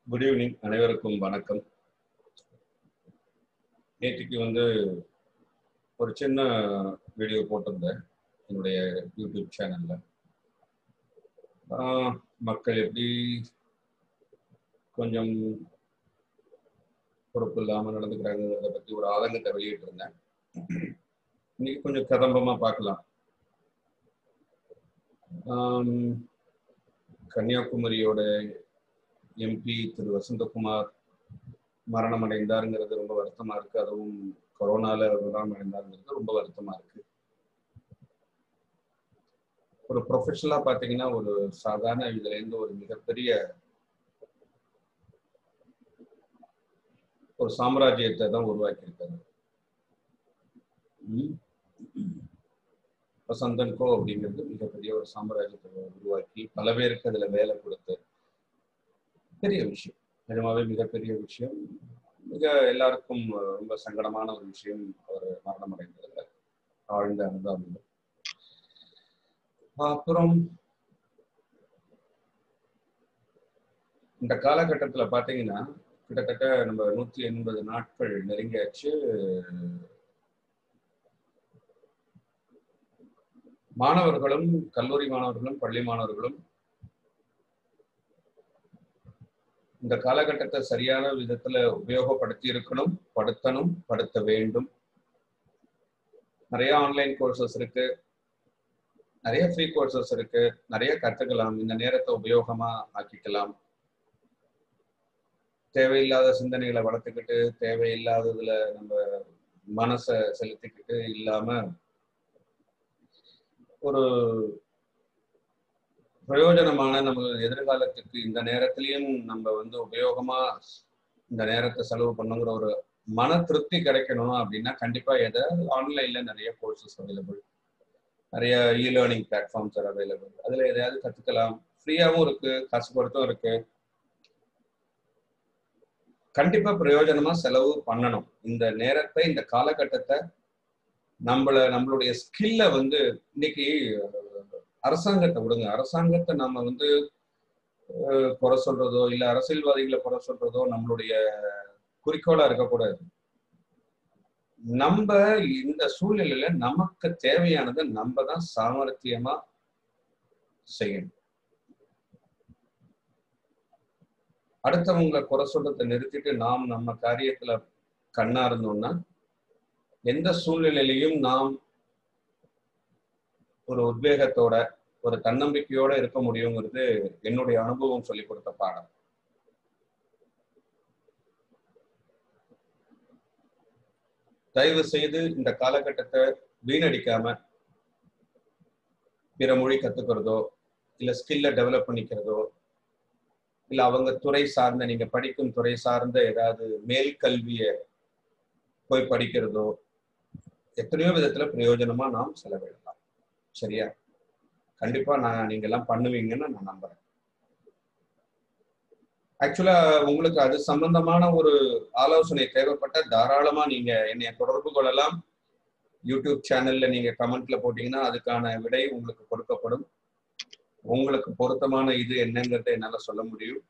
Good evening அனைவருக்கும் வணக்கம் நேற்றுக்கு வந்து ஒரு சின்ன வீடியோ போட்டிருந்தேன் என்னுடைய யூடியூப் சேனல்ல ஆஹ் மக்கள் எப்படி கொஞ்சம் பொறுப்பு இல்லாம நடந்துக்கிறாங்கிறத பத்தி ஒரு ஆதங்கத்தை வெளியிட்டிருந்தேன் இன்னைக்கு கொஞ்சம் கதம்பமா பார்க்கலாம் ஆம், கன்னியாகுமரியோட எம்பி திரு வசந்தகுமார் மரணம் அடைந்தாருங்கிறது ரொம்ப வருத்தமா இருக்கு அதுவும் கொரோனால மரணம் அடைந்தாருங்கிறது ரொம்ப வருத்தமா இருக்கு ஒரு ப்ரொஃபஷனலா பாத்தீங்கன்னா ஒரு சாதாரண இதுல இருந்து ஒரு மிகப்பெரிய ஒரு சாம்ராஜ்யத்தை தான் உருவாக்கியிருக்காரு ம். வசந்தன் கோ அப்படிங்கிறது மிகப்பெரிய ஒரு சாம்ராஜ்யத்தை உருவாக்கி பல பேருக்கு அதுல வேலை கொடுத்து பெரிய விஷயம் நிஜமாவே மிகப்பெரிய விஷயம் மிக எல்லாருக்கும் ரொம்ப சங்கடமான ஒரு விஷயம் அவர் மரணம் அடைந்ததுல ஆழ்ந்த அனுதாபம் அப்புறம் இந்த காலகட்டத்துல பாத்தீங்கன்னா கிட்டத்தட்ட நம்ம நூத்தி எண்பது நாட்கள் நெருங்கியாச்சு மாணவர்களும் கல்லூரி மாணவர்களும் பள்ளி மாணவர்களும் இந்த காலகட்டத்தை சரியான விதத்துல உபயோகப்படுத்தி இருக்கணும் படுத்தணும் படுத்த வேண்டும் நிறைய ஆன்லைன் கோர்சஸ் இருக்கு நிறைய ஃப்ரீ கோர்சஸ் இருக்கு நிறைய கத்துக்கலாம் இந்த நேரத்தை உபயோகமா ஆக்கிக்கலாம் தேவையில்லாத சிந்தனைகளை வளர்த்துக்கிட்டு தேவையில்லாததுல நம்ம மனசை செலுத்திக்கிட்டு இல்லாம ஒரு பிரயோஜனமான நம்ம எதிர்காலத்துக்கு இந்த நேரத்திலையும் நம்ம வந்து உபயோகமா இந்த நேரத்தை செலவு பண்ணுங்கிற ஒரு மன திருப்தி கிடைக்கணும் அப்படின்னா கண்டிப்பா எதாவது ஆன்லைன்ல நிறைய கோர்சஸ் அவைலபிள் நிறைய e learning platforms are available அதுல எதையாவது கத்துக்கலாம் ஃப்ரீயாவும் இருக்கு காசு கொடுத்தும் இருக்கு கண்டிப்பா பிரயோஜனமா செலவு பண்ணணும் இந்த நேரத்தை இந்த காலகட்டத்தை நம்மள நம்மளுடைய ஸ்கில்ல வந்து இன்னைக்கு அரசாங்கத்தை விடுங்க அரசாங்கத்தை நம்ம வந்து அஹ், குறை சொல்றதோ இல்ல அரசியல்வாதிகளை குறை சொல்றதோ நம்மளுடைய குறிக்கோளா இருக்கக்கூடாது நம்ம இந்த சூழ்நிலையில நமக்கு தேவையானதை நம்ம தான் சாமர்த்தியமா செய்யணும் அடுத்தவங்களை குறை சொல்றதை நிறுத்திட்டு நாம் நம்ம காரியத்துல கண்ணா இருந்தோம்னா எந்த சூழ்நிலையிலையும் நாம் ஒரு உத்வேகத்தோட ஒரு தன்னம்பிக்கையோட இருக்க முடியுங்கிறது என்னுடைய அனுபவம் சொல்லி கொடுத்த பாடம் தயவு செய்து இந்த காலகட்டத்தை வீணடிக்காம பிற மொழி கத்துக்கிறதோ இல்ல ஸ்கில்ல டெவலப் பண்ணிக்கிறதோ இல்ல அவங்க துறை சார்ந்த நீங்க படிக்கும் துறை சார்ந்த ஏதாவது மேல் கல்விய போய் படிக்கிறதோ எத்தனையோ விதத்துல பிரயோஜனமா நாம் செலவிடலாம் சரியா கண்டிப்பா நான் நீங்க எல்லாம் பண்ணுவீங்கன்னு நான் நம்புறேன் ஆக்சுவலா உங்களுக்கு அது சம்பந்தமான ஒரு ஆலோசனை தேவைப்பட்ட தாராளமா நீங்க என்னைய தொடர்பு கொள்ளலாம் யூடியூப் சேனல்ல நீங்க கமெண்ட்ல போட்டீங்கன்னா அதுக்கான விடை உங்களுக்கு கொடுக்கப்படும் உங்களுக்கு பொருத்தமான இது என்னங்கிறத என்னால சொல்ல முடியும்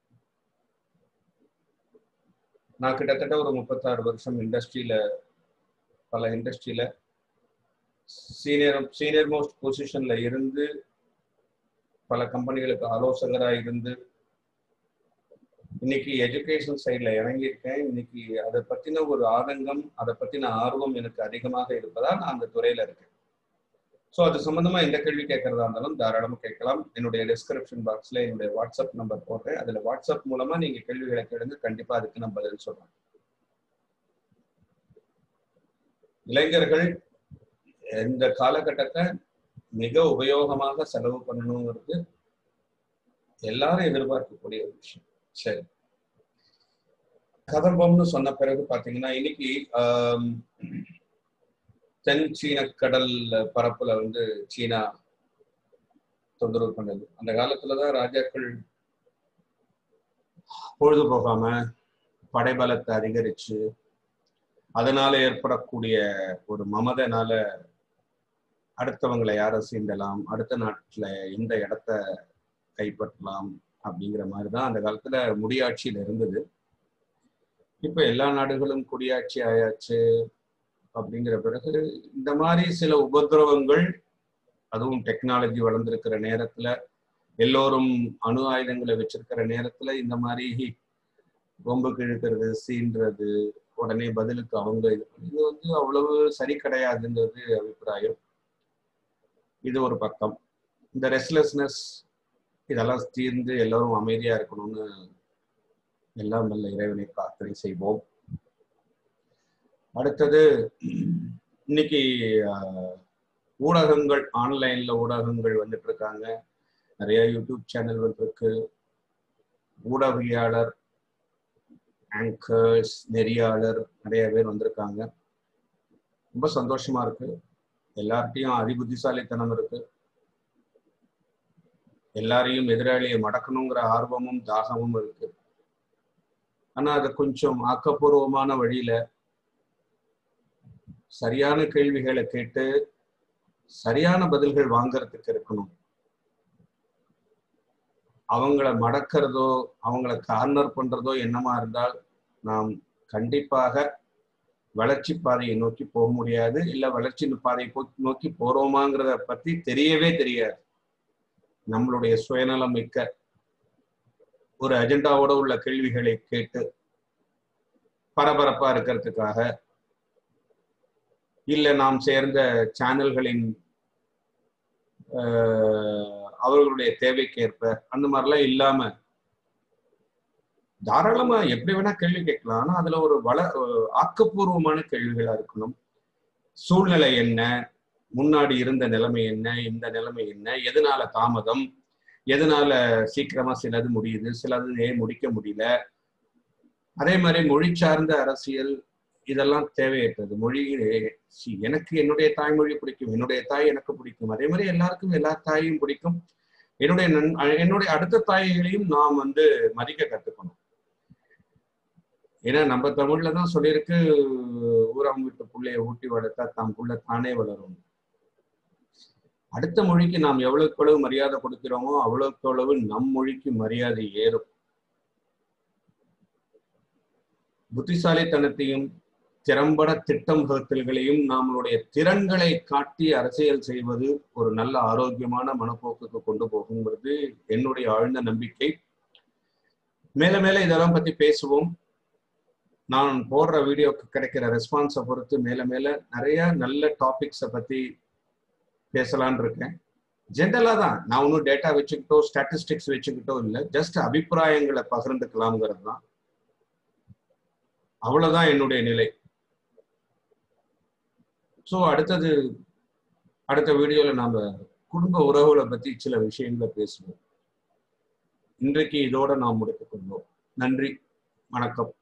நான் கிட்டத்தட்ட ஒரு முப்பத்தாறு வருஷம் இண்டஸ்ட்ரியில பல இண்டஸ்ட்ரியில சீனியர் சீனியர் மோஸ்ட் பொசிஷன்ல இருந்து பல கம்பெனிகளுக்கு ஆலோசகரா இருந்து இன்னைக்கு எஜுகேஷன் சைட்ல இறங்கியிருக்கேன் இன்னைக்கு அதை பத்தின ஒரு ஆதங்கம் அதை பத்தின ஆர்வம் எனக்கு அதிகமாக இருப்பதால் நான் அந்த துறையில இருக்கேன் ஸோ அது சம்பந்தமா எந்த கேள்வி கேட்கறதா இருந்தாலும் தாராளமா கேட்கலாம் என்னுடைய டிஸ்கிரிப்ஷன் பாக்ஸ்ல என்னுடைய வாட்ஸ்அப் நம்பர் போடுறேன் அதுல வாட்ஸ்அப் மூலமா நீங்க கேள்விகளை கேளுங்க கண்டிப்பா அதுக்கு நான் பதில் சொல்றேன் இளைஞர்கள் இந்த காலகட்டத்தை மிக உபயோகமாக செலவு பண்ணணுங்கிறது எல்லாரும் எதிர்பார்க்கக்கூடிய ஒரு விஷயம் சரி கதம்பம்னு சொன்ன பிறகு பாத்தீங்கன்னா இன்னைக்கு ஆம், தென் சீன கடல் பரப்புல வந்து சீனா தொந்தரவு பண்ணுது அந்த காலத்துலதான் ராஜாக்கள் பொழுது போகாம படைபலத்தை அதிகரிச்சு அதனால ஏற்படக்கூடிய ஒரு மமதனால அடுத்தவங்களை யாரை சீண்டலாம் அடுத்த நாட்டுல எந்த இடத்த கைப்பற்றலாம் அப்படிங்கிற மாதிரி தான் அந்த காலத்துல முடியாட்சியில் இருந்தது இப்ப எல்லா நாடுகளும் குடியாட்சி ஆயாச்சு அப்படிங்கிற பிறகு இந்த மாதிரி சில உபதிரவங்கள் அதுவும் டெக்னாலஜி வளர்ந்திருக்கிற நேரத்துல எல்லோரும் அணு ஆயுதங்களை வச்சிருக்கிற நேரத்துல இந்த மாதிரி பொம்பு கிழக்கிறது சீன்றது உடனே பதிலுக்கு அவங்க இது இது வந்து அவ்வளவு சரி கிடையாதுன்றது அபிப்பிராயம் இது ஒரு பக்கம் இந்த ரெஸ்ட்லெஸ்னஸ் இதெல்லாம் தீர்ந்து எல்லாரும் அமைதியா இருக்கணும்னு எல்லாம் நல்ல இறைவனை பிரார்த்தனை செய்வோம் அடுத்தது இன்னைக்கு ஊடகங்கள் ஆன்லைன்ல ஊடகங்கள் வந்துட்டு இருக்காங்க நிறைய யூடியூப் சேனல் வந்துருக்கு ஊடகவியாளர் ஆங்கர்ஸ் நெறியாளர் நிறைய பேர் வந்திருக்காங்க ரொம்ப சந்தோஷமா இருக்கு எல்லார்ட்டையும் அதிபுத்திசாலித்தனம் இருக்கு எல்லாரையும் எதிராளியை மடக்கணுங்கிற ஆர்வமும் தாகமும் இருக்கு ஆனா அதை கொஞ்சம் ஆக்கப்பூர்வமான வழியில சரியான கேள்விகளை கேட்டு சரியான பதில்கள் வாங்கறதுக்கு இருக்கணும் அவங்கள மடக்கிறதோ அவங்கள கார்னர் பண்றதோ என்னமா இருந்தால் நாம் கண்டிப்பாக வளர்ச்சி பாதையை நோக்கி போக முடியாது இல்ல வளர்ச்சி பாதையை நோக்கி போறோமாங்கிறத பத்தி தெரியவே தெரியாது நம்மளுடைய சுயநலம் மிக்க ஒரு அஜெண்டாவோட உள்ள கேள்விகளை கேட்டு பரபரப்பா இருக்கிறதுக்காக இல்ல நாம் சேர்ந்த சேனல்களின் அவர்களுடைய தேவைக்கேற்ப அந்த மாதிரிலாம் இல்லாம தாராளமா எப்படி வேணா கேள்வி கேட்கலாம் ஆனா அதுல ஒரு வள ஆக்கப்பூர்வமான கேள்விகளா இருக்கணும் சூழ்நிலை என்ன முன்னாடி இருந்த நிலைமை என்ன இந்த நிலைமை என்ன எதனால தாமதம் எதனால சீக்கிரமா சிலது முடியுது சிலது ஏன் முடிக்க முடியல அதே மாதிரி மொழி சார்ந்த அரசியல் இதெல்லாம் தேவையற்றது மொழி எனக்கு என்னுடைய தாய்மொழி பிடிக்கும் என்னுடைய தாய் எனக்கு பிடிக்கும் அதே மாதிரி எல்லாருக்கும் எல்லா தாயும் பிடிக்கும் என்னுடைய நன் என்னுடைய அடுத்த தாய்களையும் நாம் வந்து மதிக்க கத்துக்கணும் ஏன்னா நம்ம தமிழ்ல தான் சொல்லியிருக்கு ஊரம் விட்டு புள்ளைய ஊட்டி வளர்த்தா தாம் புள்ள தானே வளரும் அடுத்த மொழிக்கு நாம் எவ்வளவுக்கு எவ்வளவு மரியாதை கொடுக்கிறோமோ அவ்வளவுக்கு அவ்வளவு நம் மொழிக்கு மரியாதை ஏறும் புத்திசாலித்தனத்தையும் திறம்பட திட்டம் வகுத்தல்களையும் நம்மளுடைய திறன்களை காட்டி அரசியல் செய்வது ஒரு நல்ல ஆரோக்கியமான மனப்போக்குக்கு கொண்டு போகுங்கிறது என்னுடைய ஆழ்ந்த நம்பிக்கை மேல மேல இதெல்லாம் பத்தி பேசுவோம் நான் போடுற வீடியோக்கு கிடைக்கிற ரெஸ்பான்ஸை பொறுத்து மேல மேல நிறைய நல்ல டாபிக்ஸை பத்தி பேசலான் இருக்கேன் ஜென்ரலா தான் நான் ஒன்றும் டேட்டா வச்சுக்கிட்டோ ஸ்டாட்டிஸ்டிக்ஸ் வச்சுக்கிட்டோ இல்லை ஜஸ்ட் அபிப்பிராயங்களை பகிர்ந்துக்கலாம்ங்கிறது தான் அவ்வளவுதான் என்னுடைய நிலை ஸோ அடுத்தது அடுத்த வீடியோவில் நாம் குடும்ப உறவுகளை பற்றி சில விஷயங்களை பேசுவோம் இன்றைக்கு இதோட நாம் முடித்துக் கொள்வோம் நன்றி வணக்கம்